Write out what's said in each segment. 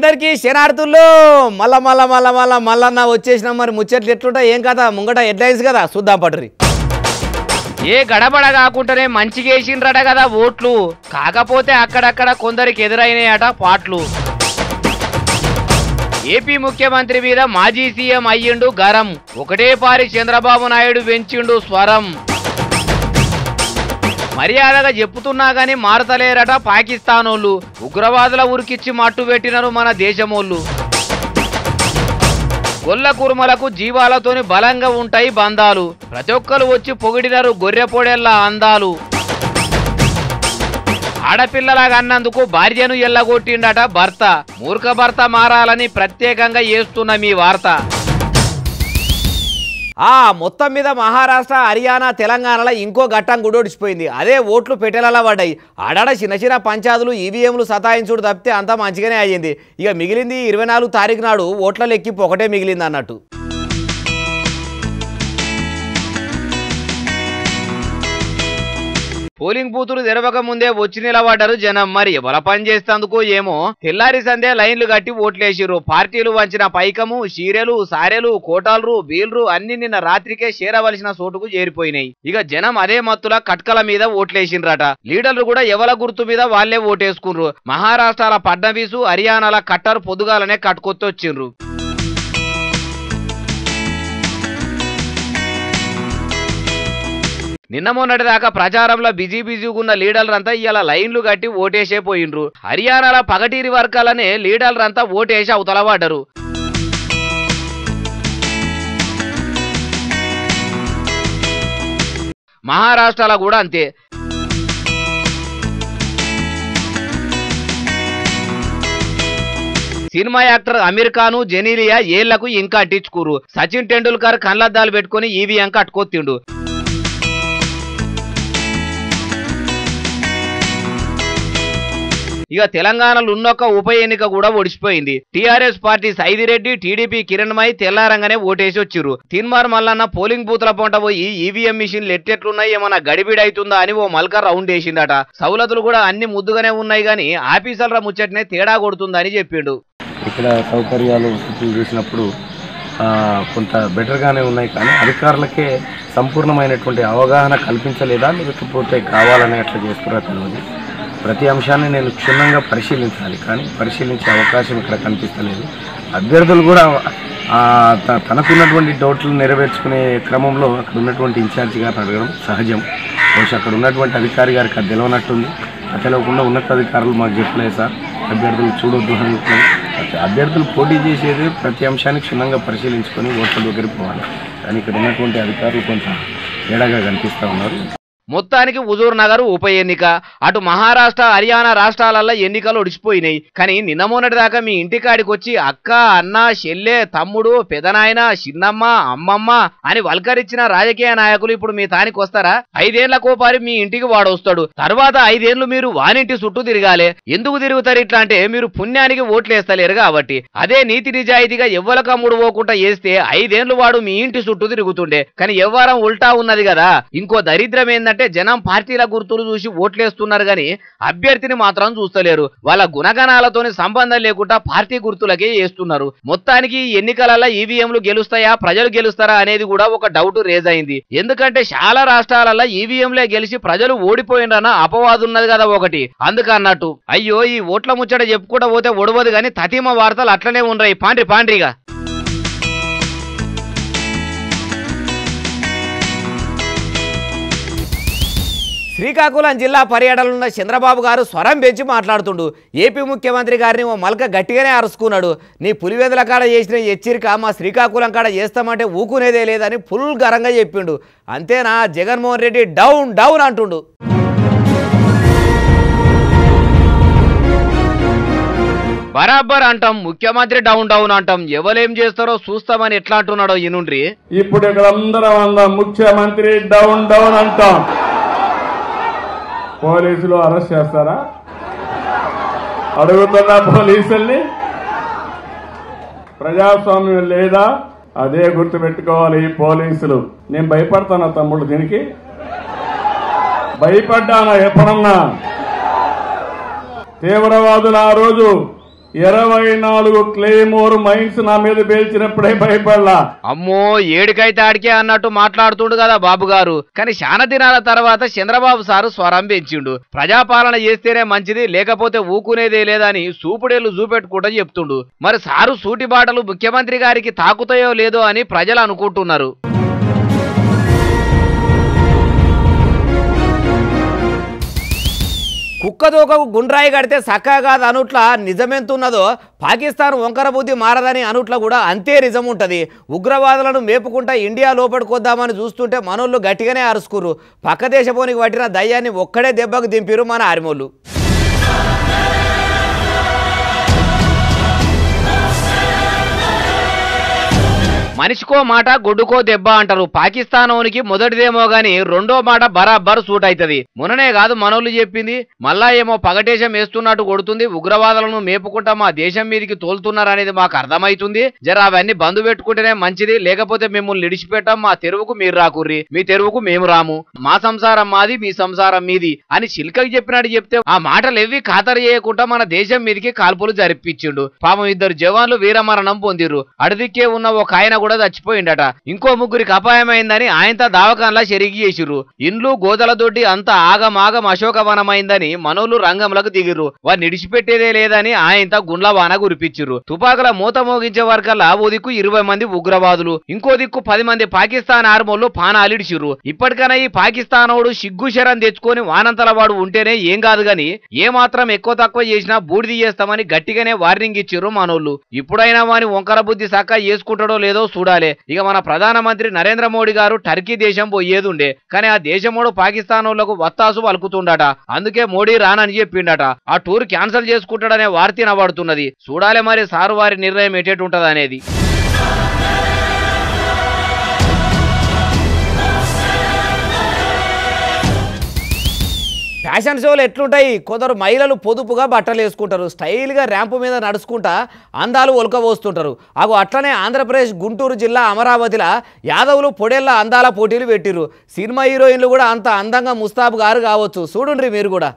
అందరికీ శనార్థుల్లో మళ్ళా మళ్ళా మళ్ళా మళ్ళా మళ్ళన్న వచ్చేసినాం మరి ముచ్చట్లు ఎట్లుంటా ఏం కదా ముంగట హెడ్లైన్స్ కదా చూద్దాం పట్టురి ఏ గడబడ కాకుండానే మంచిగా వేసిండ్రట కదా ఓట్లు కాకపోతే అక్కడక్కడ కొందరికి ఎదురైనాయట పాట్లు ఏపీ ముఖ్యమంత్రి మీద మాజీ సీఎం అయ్యిండు గరం ఒకటే పారి చంద్రబాబు నాయుడు పెంచిండు స్వరం మర్యాదగా చెప్పుతున్నా గాని మారతలేరట పాకిస్తానోళ్ళు ఉగ్రవాదుల ఉరికిచ్చి మట్టు పెట్టినరు మన దేశమోళ్ళు గొల్ల కురుమలకు జీవాలతోని బలంగా ఉంటాయి బంధాలు ప్రతి ఒక్కరు వచ్చి పొగిడినరు గొర్రె పొడేళ్ల అందాలు ఆడపిల్లలాగా అన్నందుకు భార్యను ఎల్లగొట్టిండట భర్త మూర్ఖ భర్త మారాలని ప్రత్యేకంగా చేస్తున్న మీ వార్త ఆ మొత్తం మీద మహారాష్ట్ర హర్యానా తెలంగాణలో ఇంకో ఘట్టం గుడొడిచిపోయింది అదే ఓట్లు పెట్టెలలా పడ్డాయి ఆడాడ చిన్న చిన్న పంచాదులు ఈవీఎంలు సతాయించుడు తప్పితే అంతా మంచిగానే అయ్యింది ఇక మిగిలింది ఇరవై నాలుగు తారీఖు నాడు ఓట్ల లెక్కింపు ఒకటే మిగిలింది అన్నట్టు పోలింగ్ బూతులు తెరవక ముందే వచ్చి నిలబడ్డారు జనం మరి ఎవల పని చేస్తేందుకు ఏమో తెల్లారి సందే లైన్లు కట్టి ఓట్లేసిర్రు పార్టీలు వంచిన పైకము చీరెలు సారెలు కోటాలు బీల్రు అన్ని నిన్న రాత్రికే చేరవలసిన చోటుకు చేరిపోయినాయి ఇక జనం అదే మత్తుల కట్కల మీద ఓట్లేసిండ్రట లీడర్లు కూడా ఎవల గుర్తు మీద వాళ్లే ఓటేసుకున్రు మహారాష్ట్రాల ఫడ్నవీసు హర్యానాల కట్టర్ పొద్దుగాలనే కట్టుకొత్తొచ్చిండ్రు నిన్న మొన్నటి దాకా ప్రచారంలో బిజీ బిజీగా ఉన్న లీడర్లంతా ఇవాళ లైన్లు కట్టి ఓటేసే పోయిండ్రు హర్యానాల పగటీరి వర్గాలనే లీడర్లంతా ఓటేసి అవతల పడ్డరు మహారాష్ట్రలో కూడా అంతే సినిమా యాక్టర్ అమీర్ ఖాన్ జెనీలియా ఏళ్లకు ఇంకా అట్టించుకురు సచిన్ టెండూల్కర్ కళ్ళద్దాలు పెట్టుకుని ఈవీఎం కట్టుకొత్తిండు ఇక తెలంగాణలో ఉన్నొక్క ఉప ఎన్నిక కూడా ఒడిచిపోయింది TRS party Saidireddy TDP Kiranmayi తెల్లారంగానే ఓటేసి వచ్చిర్రు తిన్మార్ మల్లన్న పోలింగ్ బూత్ల పొంట పోయి ఈవీఎం మిషన్లు ఎట్టెట్లున్నాయి ఏమన్నా గడిబిడి అవుతుందా అని ఓ మల్క రౌండ్ వేసిండట సౌలతులు కూడా అన్ని ముద్దుగానే ఉన్నాయి గాని ఆఫీసర్ల ముచ్చటనే తేడా కొడుతుందని చెప్పిండు ఇక్కడ సౌకర్యాలు వసతులు చూసినప్పుడు ఆ, కొంత బెటర్గానే ఉన్నాయి కానీ అధికారులకే సంపూర్ణమైనటువంటి అవగాహన కల్పించలేదా లేకపోతే కావాలని అట్లా చేస్తున్నారా తెలియదు ప్రతి అంశాన్ని నేను క్షుణ్ణంగా పరిశీలించాలి కానీ పరిశీలించే అవకాశం ఇక్కడ కనిపిస్తలేదు అభ్యర్థులు కూడా ఆ, త- తనకున్నటువంటి డౌట్లు నెరవేర్చుకునే క్రమంలో అక్కడ ఉన్నటువంటి ఇన్ఛార్జి గారిని అడగడం సహజం బహుశా అక్కడ ఉన్నటువంటి అధికారి గారికి అది తెలియనట్టుంది అది తెలియకుండా ఉన్నతాధికారులు మాకు చెప్పలేదు సార్ అభ్యర్థులు చూడొద్దు అని చెప్పలేదు. అయితే అభ్యర్థులు పోటీ చేసేది ప్రతి అంశాన్ని క్షుణ్ణంగా పరిశీలించుకొని ఓట్ల దగ్గరికి పోవాలి కానీ ఇక్కడ ఉన్నటువంటి అధికారులు కొంత తేడాగా కనిపిస్తూ ఉన్నారు మొత్తానికి హుజూర్ నగర్ ఉప ఎన్నిక అటు మహారాష్ట్ర హర్యానా రాష్ట్రాలలో ఎన్నికలు ఒడిచిపోయినాయి కానీ నిన్న మొన్నటి దాకా మీ ఇంటికాడికి వచ్చి అక్క అన్న చెల్లె తమ్ముడు పెదనాయన చిన్నమ్మ అమ్మమ్మ అని వల్కరించిన రాజకీయ నాయకులు ఇప్పుడు మీ తానికి వస్తారా ఐదేళ్ల కోపారి మీ ఇంటికి వాడు వస్తాడు తర్వాత ఐదేళ్లు మీరు వానింటి చుట్టూ తిరగాలి ఎందుకు తిరుగుతారు ఇట్లా అంటే మీరు పుణ్యానికి ఓట్లేస్తలేరు కాబట్టి అదే నీతి నిజాయితీగా ఎవ్వల కమ్ముడు పోకుండా చేస్తే ఐదేళ్లు వాడు మీ ఇంటి చుట్టూ తిరుగుతుండే కానీ ఎవ్వరం ఉల్టా ఉన్నది కదా ఇంకో దరిద్రం ఏంటంటే జనం పార్టీల గుర్తులు చూసి ఓట్లేస్తున్నారు గాని అభ్యర్థిని మాత్రం చూస్తలేరు వాళ్ళ గుణగణాలతోని సంబంధం లేకుండా పార్టీ గుర్తులకే వేస్తున్నారు మొత్తానికి ఈ ఎన్నికలలో ఈవీఎంలు గెలుస్తాయా ప్రజలు గెలుస్తారా అనేది కూడా ఒక డౌట్ రేజ్ అయింది ఎందుకంటే చాలా రాష్ట్రాలలో ఈవీఎంలే గెలిచి ప్రజలు ఓడిపోయిండ్రన్న అపవాదు ఉన్నది కదా ఒకటి అందుకన్నట్టు అయ్యో ఈ ఓట్ల ముచ్చట చెప్పుకుంటూ పోతే ఒడవదు గాని తతిమ వార్తలు అట్లనే ఉన్నాయి పాండ్రి పాండ్రిగా శ్రీకాకుళం జిల్లా పర్యటనలో ఉన్న చంద్రబాబు గారు స్వరం పెంచి మాట్లాడుతుండు ఏపీ ముఖ్యమంత్రి గారిని ఓ మల్క గట్టిగానే అరుచుకున్నాడు నీ పులివెదల కాడ చేసిన హెచ్చరిక మా శ్రీకాకుళం కాడ చేస్తామంటే ఊకునేదే లేదని ఫుల్ గరంగా చెప్పిండు అంతేనా జగన్మోహన్ రెడ్డి డౌన్ డౌన్ అంటుండు బరాబర్ అంటాం ముఖ్యమంత్రి డౌన్ డౌన్ అంటాం ఎవరేం చేస్తారో చూస్తామని ఎట్లా అంటున్నాడో ఈనుండ్రి ఇప్పుడు ఇక్కడ అందరం అందాం ముఖ్యమంత్రి డౌన్ డౌన్ అంటాం పోలీసులు అరెస్ట్ చేస్తారా అడుగుతున్నా పోలీసుల్ని ప్రజాస్వామ్యం లేదా అదే గుర్తు పెట్టుకోవాలి ఈ పోలీసులు నేను భయపడతానా తమ్ముడు దీనికి భయపడ్డానా ఎప్పుడన్నా తీవ్రవాదులు ఆ రోజు ఇరవై నాలుగు క్లేమోర్ మైన్స్ నా మీద పేల్చినప్పుడే భయపడలా అమ్మో ఏడికైతే ఆడికే అన్నట్టు మాట్లాడుతుండు కదా బాబు గారు కానీ శాన దినాల తర్వాత చంద్రబాబు సారు స్వరం పెంచిండు ప్రజాపాలన చేస్తేనే మంచిది లేకపోతే ఊకునేదే లేదని సూపుడేళ్లు చూపెట్టుకుంటూ చెప్తుండు మరి సారు సూటి బాటలు ముఖ్యమంత్రి గారికి తాకుతాయో లేదో అని ప్రజలు అనుకుంటున్నారు కుక్కదోకకు గుండ్రాయి కడితే సక్కా కాదు అనుట్ల నిజమెంతున్నదో పాకిస్తాన్ వంకర బుద్ధి మారదని అనుట్ల కూడా అంతే నిజం ఉంటుంది ఉగ్రవాదులను మేపుకుంటా ఇండియా లోపలికొద్దామని చూస్తుంటే మనోళ్ళు గట్టిగానే అరుచుకుర్రు పక్క దేశపోనికి పట్టిన దయ్యాన్ని ఒక్కడే దెబ్బకు దింపిరు మన ఆర్మోళ్ళు మనిషికో మాట గొడ్డుకో దెబ్బ అంటారు పాకిస్తానోనికి మొదటిదేమో గాని రెండో మాట బరాబర్ సూట్ అవుతుంది మొన్ననే కాదు మనోళ్ళు చెప్పింది మళ్ళా ఏమో పగటేశం వేస్తున్నట్టు కొడుతుంది ఉగ్రవాదులను మేపుకుంటా మా దేశం మీదకి తోలుతున్నారు అనేది మాకు అర్థమైతుంది జర అవన్నీ బంధు పెట్టుకుంటేనే మంచిది లేకపోతే మిమ్మల్ని విడిచిపెట్టాం మా తెరువుకు మీరు రాకుర్రి మీ తెరువుకు మేము రాము మా సంసారం మాది మీ సంసారం మీది అని చిల్కకి చెప్పినట్టు చెప్తే ఆ మాటలు ఎవ్వి ఖాతరు చేయకుండా మన దేశం మీదకి కాల్పులు జరిపించిండు పాపం ఇద్దరు జవాన్లు వీరమరణం పొందిర్రు అడవికే ఉన్న ఒక ఆయన కూడా చచ్చిపోయిండట ఇంకో ముగ్గురికి అపాయమైందని ఆయనతో దావకాన్లా చెరిగి చేసిర్రు ఇండ్లు గోదల దొడ్డి అంతా ఆగమాగం అశోకవనమైందని మనోళ్ళు రంగంలోకి దిగిర్రు వారిని ఇడిచిపెట్టేదే లేదని ఆయనతో గుండ్ల వాన కురిపించిర్రు తుపాకుల మూత మోగించే వరకల్లా ఓ దిక్కు ఇరవై మంది ఉగ్రవాదులు ఇంకో దిక్కు పది మంది పాకిస్తాన్ ఆర్మోళ్ళు పానాలిడిచిర్రు ఇప్పటికైనా ఈ పాకిస్తానోడు సిగ్గు శరం తెచ్చుకొని వానంతల వాడు ఉంటేనే ఏం కాదు గాని ఏ మాత్రం ఎక్కువ తక్కువ చేసినా బూడిది చేస్తామని గట్టిగానే వార్నింగ్ ఇచ్చిర్రు మనోళ్ళు ఇప్పుడైనా వాని వంకర బుద్ధి సక్క చేసుకుంటాడో లేదో చూడాలి ఇక మన ప్రధానమంత్రి నరేంద్ర మోడీ గారు టర్కీ దేశం పోయేది ఉండే కానీ ఆ దేశమోడు పాకిస్తానోళ్లకు వత్తాసు పలుకుతుండట అందుకే మోడీ రానని చెప్పిండట ఆ టూర్ క్యాన్సిల్ చేసుకుంటాడనే వార్త నబడుతున్నది చూడాలి మరి సారు వారి నిర్ణయం ఎటేటుంటది అనేది ఫ్యాషన్ షోలు ఎట్లుంటాయి కొందరు మహిళలు పొదుపుగా బట్టలు వేసుకుంటారు స్టైల్గా ర్యాంపు మీద నడుచుకుంటా అందాలు ఒలకబోస్తుంటారు అగో అట్లనే ఆంధ్రప్రదేశ్ గుంటూరు జిల్లా అమరావతిలో యాదవులు పొడేళ్ల అందాల పోటీలు పెట్టిర్రు సినిమా హీరోయిన్లు కూడా అంత అందంగా ముస్తాబు గారు కావచ్చు చూడుండ్రి మీరు కూడా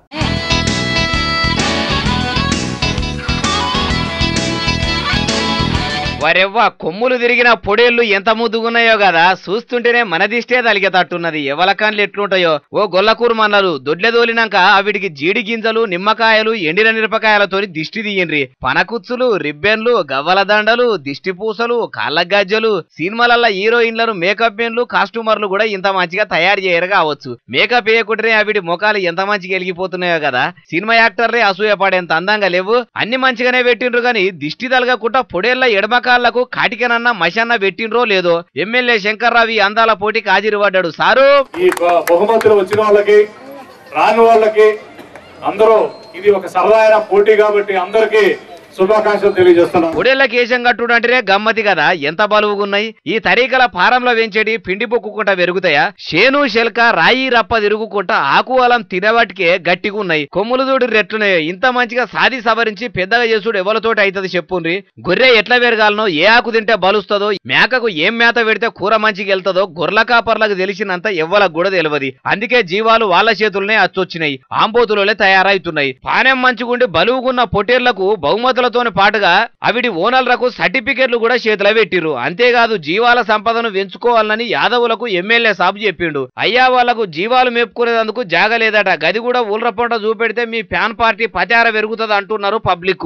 వరెవ్వ కొమ్ములు తిరిగిన పొడేళ్లు ఎంత ముద్దుగున్నాయో కదా చూస్తుంటేనే మన దిష్టే తలిగేటట్టున్నది ఎవలకాన్లు ఎట్లుంటాయో ఓ గొల్లకూరు మన్నలు దొడ్లె దోలినాక అవిటికి జీడి గింజలు నిమ్మకాయలు ఎండిన మిరపకాయలతో దిష్టి తీయండ్రి పనకుచ్చులు రిబ్బెన్లు గవ్వల దండలు దిష్టి పూసలు కాళ్ళ గజ్జలు సినిమాలల్ల హీరోయిన్లను మేకప్ మెన్లు కాస్ట్యూమర్లు కూడా ఇంత మంచిగా తయారు చేయరు కావచ్చు మేకప్ వేయకుంటేనే అవిటి ముఖాలు ఎంత మంచిగా వెలిగిపోతున్నాయో కదా సినిమా యాక్టర్లే అసూయపడేంత అందంగా లేవు అన్ని మంచిగానే పెట్టిండ్రు గాని దిష్టి తలగకుండా పొడేళ్ల ఎడమకాళ్లకు కాటికనన్న మషన్న పెట్టిండ్రో లేదో ఎమ్మెల్యే శంకర్రావు ఈ అందాల పోటీకి హాజరుపడ్డాడు సారు ఈ బ- బహుమతులు వచ్చిన వాళ్ళకి రాని వాళ్ళకి అందరూ ఇది ఒక సరదాయిన పోటీ కాబట్టి అందరికీ శుభాకాంక్షలు తెలియజేస్తున్నాను పొడేళ్ల కేశం కట్టుడు అంటేనే గమ్మతి కదా ఎంత బలువుగున్నాయి ఈ తరీకల పారంలో వెంచేటి పిండి పొక్కుకుంటా పెరుగుతాయా షేను శెల్క రాయి రప్ప తిరుగుకుంటా ఆకు అలం తినబట్టికే గట్టిగున్నాయి కొమ్ములు చూడు రెట్లున్నాయో ఇంత మంచిగా సాది సవరించి పెద్దగా చేసుడు ఎవరితోటి అవుతుంది చెప్పుండ్రి గొర్రె ఎట్లా పెరగాలనో ఏ ఆకు తింటే బలుస్తుందో మేకకు ఏం మేత పెడితే కూర మంచిగా వెళ్తుందో గొర్రెల కాపర్లకు తెలిసినంత ఎవ్వలకు కూడా తెలియదు అందుకే జీవాలు వాళ్ళ చేతులనే అచ్చొచ్చినాయి ఆంబోతులోనే తయారైతున్నాయి పానెం మంచిగుండి బలువుగున్న పొట్టేళ్లకు బహుమతులతోని పాటుగా అవిటి ఓనర్లకు సర్టిఫికెట్లు కూడా చేతిలో పెట్టిర్రు అంతేకాదు జీవాల సంపదను పెంచుకోవాలని యాదవులకు ఎమ్మెల్యే సాబు చెప్పిండు అయ్యా వాళ్లకు జీవాలు మేపుకునేందుకు జాగలేదట గది కూడా ఊల్రపంట చూపెడితే మీ ప్యాన్ పార్టీ పచార పెరుగుతుంది అంటున్నారు పబ్లిక్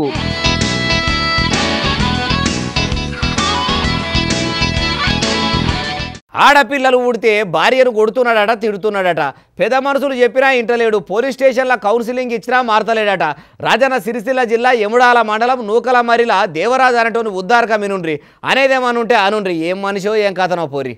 ఆడపిల్లలు ఊడితే భార్యను కొడుతున్నాడట తిడుతున్నాడట పెద్ద మనుషులు చెప్పినా ఇంటలేడు పోలీస్ స్టేషన్ల కౌన్సిలింగ్ ఇచ్చినా మారతలేడట రాజన్న సిరిసిల్ల జిల్లా ఎముడాల మండలం నూకల మరిల దేవరాజు అనేటోని ఉద్దారక మినుండ్రి అనేదేమనుంటే అనుండ్రి ఏం మనిషో ఏం కథనో పోరి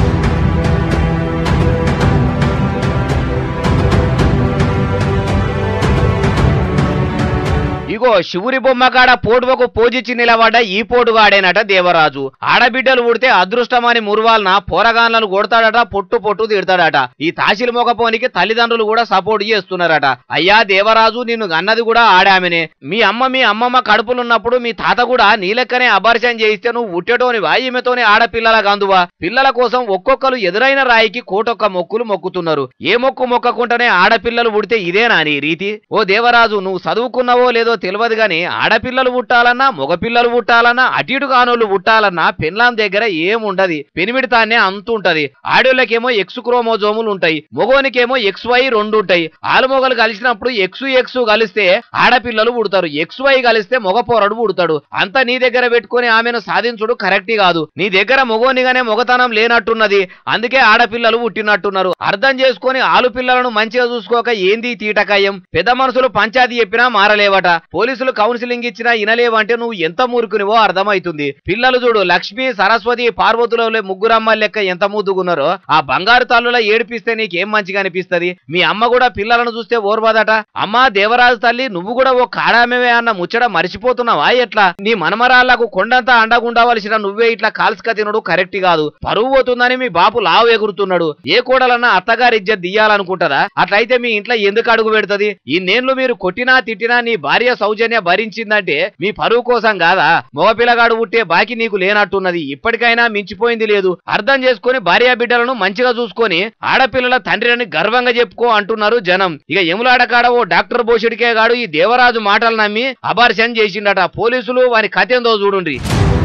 ఇగో శివురి బొమ్మ కాడ పోటువకు పోజిచ్చి నిలబడ్డ ఈ పోటుగాడేనట దేవరాజు ఆడబిడ్డలు ఉడితే అదృష్టమని మురువాలన పోరగాన్లను కొడతాడట పొట్టు పొట్టు తిడతాడట ఈ తాసిల మొగపోనికి తల్లిదండ్రులు కూడా సపోర్ట్ చేస్తున్నారట అయ్యా దేవరాజు నిన్ను అన్నది కూడా ఆడామెనే మీ అమ్మ మీ అమ్మమ్మ కడుపులున్నప్పుడు మీ తాత కూడా నీ లెక్కనే అబార్షన్ చేయిస్తే నువ్వు ఉట్టెటోని వాయిమెతోని ఆడపిల్లల గందువా పిల్లల కోసం ఒక్కొక్కరు ఎదురైన రాయికి కోటొక్క మొక్కులు మొక్కుతున్నారు ఏ మొక్కు మొక్కకుండానే ఆడపిల్లలు ఉడితే ఇదేనా నీ రీతి ఓ దేవరాజు నువ్వు చదువుకున్నావో లేదో తెలియదు తెలియదు గాని ఆడపిల్లలు పుట్టాలన్నా మగపిల్లలు పుట్టాలన్నా అటు ఇటు కానోళ్ళు పుట్టాలన్నా పెన్లాం దగ్గర ఏముండది పెనిమిడి తానే అంత ఉంటది ఆడోళ్ళకేమో ఎక్స్ క్రోమోజోములు ఉంటాయి మగోనికేమో ఎక్స్ వై రెండు ఉంటాయి ఆలుమొగలు కలిసినప్పుడు ఎక్స్ ఎక్స్ కలిస్తే ఆడపిల్లలు పుడతారు ఎక్స్ వై కలిస్తే మగ పోరడు పుడతాడు అంతా నీ దగ్గర పెట్టుకొని ఆమెను సాధించుడు కరెక్ట్ కాదు నీ దగ్గర మగోనిగానే మొగతనం లేనట్టున్నది అందుకే ఆడపిల్లలు పుట్టినట్టున్నారు అర్థం చేసుకొని ఆలు పిల్లలను మంచిగా చూసుకోక ఏంది ఈ తీటకాయం పెద్ద మనుషులు పంచాయతీ చెప్పినా మారలేవట పోలీసులు కౌన్సిలింగ్ ఇచ్చినా ఇనలేవంటే నువ్వు ఎంత మూర్ఖునివో అర్థమైతుంది పిల్లలు చూడు లక్ష్మి సరస్వతి పార్వతుల ముగ్గురమ్మ లెక్క ఎంత ముద్దుగున్నారో ఆ బంగారు తల్లుల ఏడిపిస్తే నీకేం మంచిగా అనిపిస్తది మీ అమ్మ కూడా పిల్లలను చూస్తే ఓర్వదట అమ్మా దేవరాజు తల్లి నువ్వు కూడా ఓ కాడామేవే అన్న ముచ్చట మర్చిపోతున్నావా ఎట్లా నీ మనమరాళ్లకు కొండంతా అండగుండవలసిన నువ్వే ఇట్లా కాల్స్క తినడు కరెక్ట్ కాదు పరువు పోతుందని మీ బాపు లావు ఎగురుతున్నాడు ఏ కోడలన్నా అత్తగారి ఇజ్జత్ దియ్యాలనుకుంటదా అట్లయితే మీ ఇంట్లో ఎందుకు అడుగు పెడుతుంది ఈ నేన్లు మీరు కొట్టినా తిట్టినా నీ భార్య సౌజన్య భరించిందంటే మీ పరువు కోసం కాదా మగపిల్లగాడు పుట్టే బాకి నీకు లేనట్టున్నది ఇప్పటికైనా మించిపోయింది లేదు అర్థం చేసుకొని భార్య బిడ్డలను మంచిగా చూసుకొని ఆడపిల్లల తండ్రిని గర్వంగా చెప్పుకో అంటున్నారు జనం ఇక ఎములాడ కాడ ఓ డాక్టర్ బోషుడికే గాడు ఈ దేవరాజు మాటలు నమ్మి అబార్షన్ చేసిండట పోలీసులు వారి కథేందో చూడుండ్రి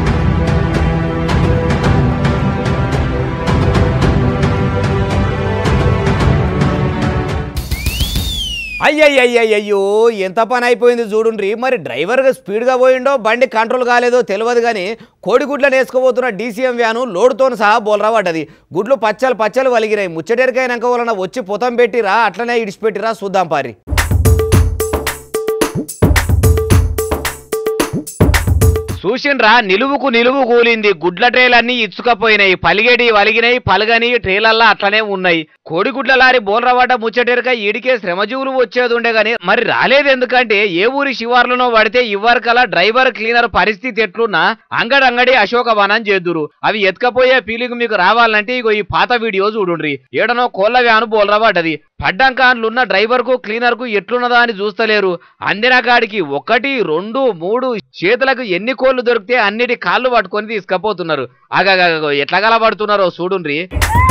అయ్యయ్యయ్యయ్యో ఎంత పని అయిపోయింది చూడుండ్రి మరి డ్రైవర్గా స్పీడ్గా పోయిండో బండి కంట్రోల్ కాలేదో తెలియదు కానీ కోడిగుడ్లను వేసుకోబోతున్న డీసీఎం వ్యాను లోడుతో సహా బోల్రా పడ్డది గుడ్లు పచ్చలు పచ్చలు వలిగినాయి ముచ్చటెరికైనాక వలన వచ్చి పొతం పెట్టిరా అట్లనే ఇడిచిపెట్టిరా చూద్దాం పారి చూసిండ్రా నిలువుకు నిలువు కూలింది గుడ్ల ట్రేలన్నీ ఇచ్చుకపోయినాయి పలిగేటి వలిగినాయి పలగని ట్రేలల్లా అట్లనే ఉన్నాయి కోడిగుడ్ల లారి బోల్రవాడ ముచ్చటెరక ఈడికే శ్రమజీవులు వచ్చేది ఉండే గాని మరి రాలేదు ఎందుకంటే ఏ ఊరి శివార్లనో పడితే ఇవ్వరికలా డ్రైవర్ క్లీనర్ పరిస్థితి ఎట్లున్నా అంగడంగడి అశోకవనం చేద్దురు అవి ఎత్తుకపోయే ఫీలింగ్ మీకు రావాలంటే ఇగో ఈ పాత వీడియో చూడుండ్రి ఏడనో కోళ్ళ వ్యాను బోల్రవాడది పడ్డంక అందులున్న డ్రైవర్ కు క్లీనర్ కు ఎట్లున్నదా అని చూస్తలేరు అందిన కాడికి ఒకటి రెండు మూడు చేతులకు ఎన్ని కోళ్లు దొరికితే అన్నిటి కాళ్ళు పట్టుకొని తీసుకపోతున్నారు ఆగా ఎట్లా కలబడుతున్నారో చూడుండ్రి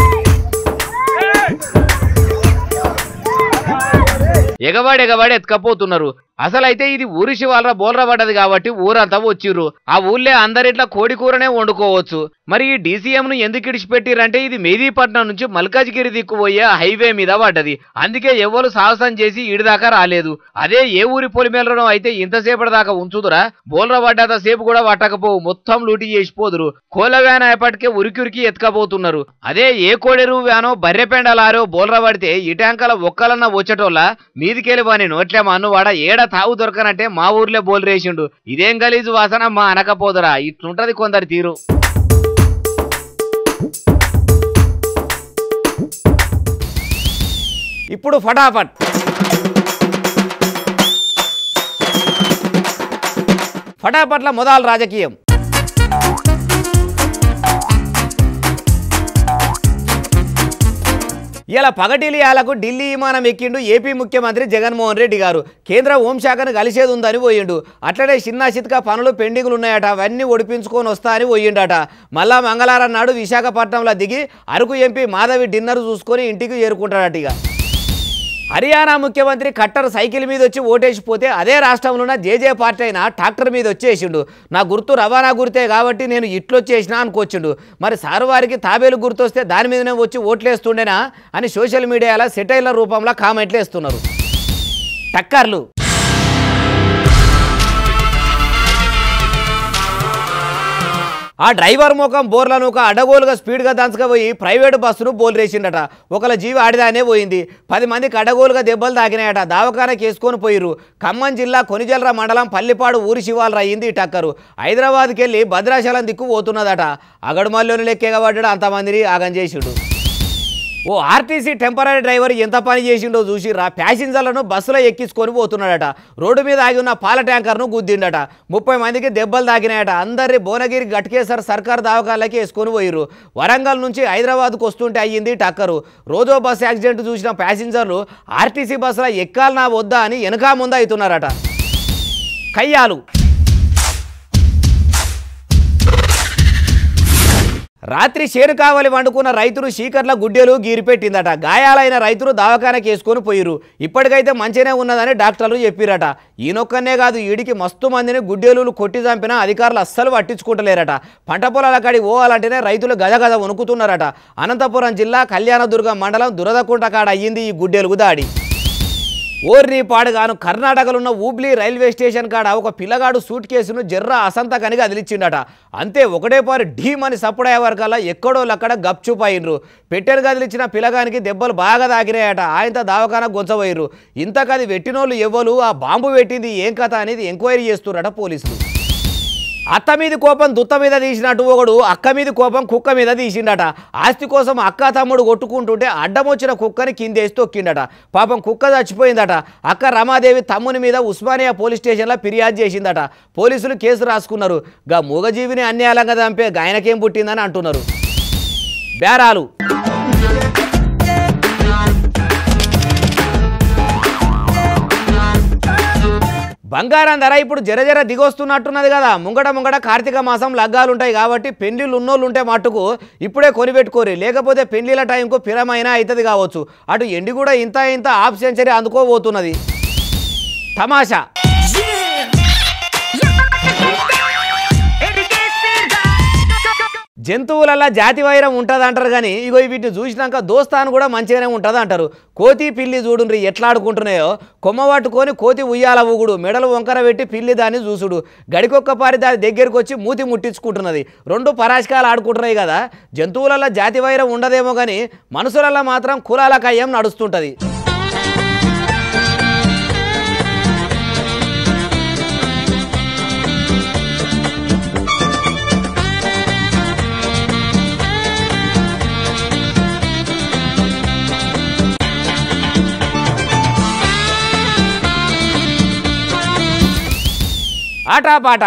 ఎగవాడి ఎగవాడి ఎత్తుకపోతున్నారు అసలైతే ఇది ఊరి శివాలరా బోల్రా పడ్డది కాబట్టి ఊరంతా వచ్చిర్రు ఆ ఊళ్ళే అందరిట్లా కోడి కూరనే వండుకోవచ్చు మరి ఈ డీసీఎం ను ఎందుకు ఇడిచిపెట్టిరంటే ఇది మెహదీపట్నం నుంచి మల్కాజ్గిరి దిక్కుపోయే హైవే మీద పడ్డది అందుకే ఎవరు సాహసం చేసి ఈడిదాకా రాలేదు అదే ఏ ఊరి పొలిమేలనో అయితే ఇంతసేపటి దాకా ఉంచుదురా బోల్రా పడ్డంత సేపు కూడా పట్టకపోవు మొత్తం లూటి చేసిపోదురు కోల వ్యాన్ అయ్యేపటికే ఉరికి ఉరికి ఎత్తుకపోతున్నారు అదే ఏ కోడెరు వ్యానో బర్రెపెండలారో బోల్రా పడితే ఇటాంకల ఒక్కలన్న వచ్చేటోళ్ళ మీదికెళ్ళి వాని నోట్లే మన్నువాడ ఏడ తావు దొరకనంటే మా ఊర్లే బోల్రేసిండు ఇదేం గలీజు వాసన మా అనకపోదురా ఇట్లుంటది కొందరి తీరు ఇప్పుడు ఫటాఫట్ ఫటాఫట్ల మొదలు రాజకీయం ఇలా పగటిలియాలకు ఢిల్లీ విమానం ఎక్కిండు ఏపీ ముఖ్యమంత్రి జగన్మోహన్ రెడ్డి గారు కేంద్ర హోంశాఖను కలిసేది ఉందని పోయిండు అట్లనే చిన్న చితక పనులు పెండింగ్లు ఉన్నాయట అవన్నీ ఒడిపించుకొని వస్తా అని పోయిండట మళ్ళా మంగళవారం నాడు విశాఖపట్నంలో దిగి అరకు ఎంపీ మాధవి డిన్నర్ చూసుకొని ఇంటికి చేరుకుంటాడట ఇక హర్యానా ముఖ్యమంత్రి కట్టర్ సైకిల్ మీద వచ్చి ఓటేసిపోతే అదే రాష్ట్రంలో ఉన్న జేజే పార్టీ అయిన ట్రాక్టర్ మీద వచ్చేసిండు నా గుర్తు రవాణా గుర్తే కాబట్టి నేను ఇట్లొచ్చేసిన అనుకోవచ్చుండు మరి సారు వారికి తాబేలు గుర్తొస్తే దాని మీదనే వచ్చి ఓట్లేస్తుండేనా అని సోషల్ మీడియాలో సెటైల రూపంలో కామెంట్లు వేస్తున్నారు టక్కర్లు ఆ డ్రైవర్ ముఖం బోర్లను ఒక అడగోలుగా స్పీడ్గా దంచకపోయి ప్రైవేటు బస్సును బోల్రేసిండట ఒకళ్ళ జీవి ఆడిదానే పోయింది పది మందికి అడగోలుగా దెబ్బలు తాకినాయట దావకానకి వేసుకొని పోయిర్రు ఖమ్మం జిల్లా కొనిజల్ర మండలం పల్లిపాడు ఊరి శివాలరా అయింది ఈ టక్కరు హైదరాబాద్కి వెళ్ళి భద్రాచలం దిక్కు పోతున్నదట అగడుమల్లోని లెక్కేగా పడ్డాడు అంతమందిని ఆగం చేసిండు ఓ ఆర్టీసీ టెంపరీ డ్రైవర్ ఎంత పని చేసిండో చూసిరా ప్యాసింజర్లను బస్సులో ఎక్కించుకొని పోతున్నాడట రోడ్డు మీద ఆగి ఉన్న పాల ట్యాంకర్ను గుద్దిండట ముప్పై మందికి దెబ్బలు తాకినాయట అందరి భువనగిరి గట్కేసర్ సర్కార్ దవాఖానలకి వేసుకొని పోయిర్రు వరంగల్ నుంచి హైదరాబాద్కు వస్తుంటే అయ్యింది టక్కరు రోజో బస్ యాక్సిడెంట్ చూసిన ప్యాసింజర్లు ఆర్టీసీ బస్సులో ఎక్కాలనా వద్దా అని వెనకా ముందు అవుతున్నారట కయ్యాలు రాత్రి షేరు కావాలి వండుకున్న రైతులు శీకర్ల గుడ్డెలు గీరిపెట్టిందట గాయాలైన రైతులు దవాఖానకి వేసుకొని పోయిరు ఇప్పటికైతే మంచిగానే ఉన్నదని డాక్టర్లు చెప్పిరట ఈయనొక్కనే కాదు ఈడికి మస్తు మందిని గుడ్డెలు కొట్టి చంపినా అధికారులు అస్సలు పట్టించుకుంటలేరట పంట పొలాల కాడికి పోవాలంటేనే రైతులు గద గద వణుకుతున్నారట అనంతపురం జిల్లా కళ్యాణదుర్గం మండలం దురదకుంట కాడ అయ్యింది ఈ గుడ్డెలుగు దాడి ఓర్ని పాడుగాను కర్ణాటకలో ఉన్న ఊబ్లీ రైల్వే స్టేషన్ కాడ ఒక పిల్లగాడు సూట్ కేసును జర్ర అసంతకనిగా అదిలిచ్చిండట అంతే ఒకటే పారి ఢీమ్ అని సప్పుడయ్యే వరకల్లా ఎక్కడో లక్కడ గప్చుపాయిన్రు పెట్టెను కదిలిచ్చిన పిల్లగానికి దెబ్బలు బాగా తాకినాయట ఆయనతో దావకాన గొంచబోయిర్రు ఇంతకది పెట్టినోళ్ళు ఎవ్వరు ఆ బాంబు పెట్టింది ఏం కథ అనేది ఎంక్వైరీ చేస్తున్నారట పోలీసులు అత్త మీద కోపం దుత్త మీద తీసినట్టు ఒకడు అక్క మీద కోపం కుక్క మీద తీసిండట ఆస్తి కోసం అక్క తమ్ముడు కొట్టుకుంటుంటే అడ్డం వచ్చిన కుక్కని కిందేసి తొక్కిండట పాపం కుక్క చచ్చిపోయిందట అక్క రమాదేవి తమ్ముని మీద ఉస్మానియా పోలీస్ స్టేషన్లో ఫిర్యాదు చేసిందట పోలీసులు కేసు రాసుకున్నారు గా మూగజీవిని అన్యాయంగా చంపే గాయనకేం పుట్టిందని అంటున్నారు బేరాలు బంగారం ధర ఇప్పుడు జర జర దిగొస్తున్నట్టున్నది కదా ముంగడ ముంగడ కార్తీక మాసం లగ్గాలు ఉంటాయి కాబట్టి పెళ్లిళ్ళు ఉన్నోళ్ళు ఉంటే మట్టుకు ఇప్పుడే కొనిపెట్టుకోరు లేకపోతే పెళ్లిళ్ళ టైంకు పిరమైనా అవుతుంది కావచ్చు అటు ఎండి కూడా ఇంత ఇంత హాఫ్ సెంచరీ అందుకోబోతున్నది తమాషా జంతువులల్లా జాతి వైరం ఉంటుంది అంటారు కానీ ఇగో వీటిని చూసినాక దోస్తాను కూడా మంచిగానే ఉంటుంది అంటారు కోతి పిల్లి చూడుండ్రి ఎట్లా ఆడుకుంటున్నాయో కొమ్మ పట్టుకొని కోతి ఉయ్యాల ఊగుడు మెడలు వంకర పెట్టి పిల్లి దాన్ని చూసుడు గడికొక్క పారి దాని దగ్గరికి వచ్చి మూతి ముట్టించుకుంటున్నది రెండు పరాశకాలు ఆడుకుంటున్నాయి కదా జంతువులల్లో జాతి వైరం ఉండదేమో కానీ మనుషులల్లో మాత్రం కులాల కయ్యం నడుస్తుంటుంది ఆటా పాట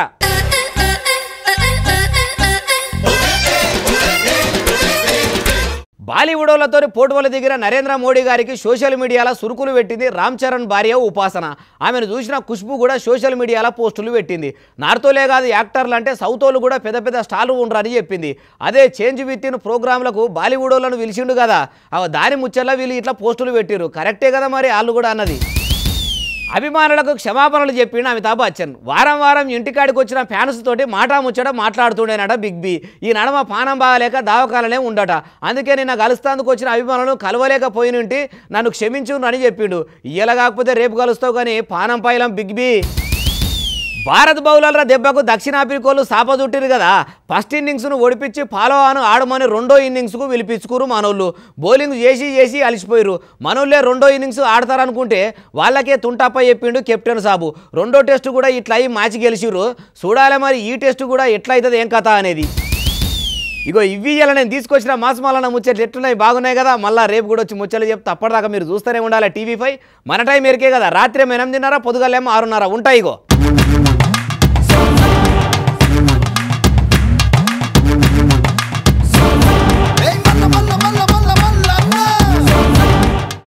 బాలీవుడోళ్లతో పోటువల దిగిన నరేంద్ర మోడీ గారికి సోషల్ మీడియాలో సురుకులు పెట్టింది రామ్ చరణ్ భార్య ఉపాసన ఆమెను చూసిన ఖుష్బు కూడా సోషల్ మీడియాలో పోస్టులు పెట్టింది నార్తోలే కాదు యాక్టర్లు అంటే సౌతోళ్ళు కూడా పెద్ద పెద్ద స్టార్లు ఉండరని చెప్పింది అదే చేంజ్ విత్ ఇన్ ప్రోగ్రాంలకు బాలీవుడోళ్ళను పిలిచిండు కదా అవ దాని ముచ్చల్లా వీళ్ళు ఇట్లా పోస్టులు పెట్టిరు కరెక్టే కదా మరి వాళ్ళు కూడా అన్నది అభిమానులకు క్షమాపణలు చెప్పిండు అమితాబ్ బచ్చన్ వారం వారం ఇంటికాడికి వచ్చిన ఫ్యాన్స్ తోటి మాటా ముచ్చట మాట్లాడుతుండేనట బిగ్ బి ఈ నడమ పానం బాగలేక దావకాలనే ఉండట అందుకే నిన్న కలుస్తాందుకు వచ్చిన అభిమానులను కలవలేకపోయినుంటి నన్ను క్షమించు అని చెప్పిండు ఇయ్యల కాకపోతే రేపు కలుస్తావు కానీ పానం పైలం బిగ్ బి భారత్ బౌలర్ల దెబ్బకు దక్షిణాఫ్రికోలు సాపదుట్టిరు కదా ఫస్ట్ ఇన్నింగ్స్ను ఓడిపించి ఫాలో ఆను ఆడమని రెండో ఇన్నింగ్స్కు పిలిపించుకురు మనోళ్ళు బౌలింగ్ చేసి చేసి అలిసిపోయారు మనోళ్ళే రెండో ఇన్నింగ్స్ ఆడతారనుకుంటే వాళ్ళకే తుంటప్ప చెప్పిండు కెప్టెన్ సాబు రెండో టెస్ట్ కూడా ఇట్లా అయి మ్యాచ్ గెలిచిర్రు చూడాలి మరి ఈ టెస్ట్ కూడా ఎట్లా అవుతుంది ఏం కథ అనేది ఇగో ఇవి ఇలా నేను తీసుకొచ్చిన మాసమాలన్న ముచ్చట్లు ఎట్లున్నాయి బాగున్నాయి కదా మళ్ళీ రేపు కూడా వచ్చి ముచ్చట్లు చెప్తే అప్పటిదాకా మీరు చూస్తూనే ఉండాలి టీవీ ఫైవ్ మన టైం ఎరికే కదా రాత్రి ఏమో ఎనిమిదిన్నర పొద్దుగాలేమో ఆరున్నర ఉంటాయి ఇగో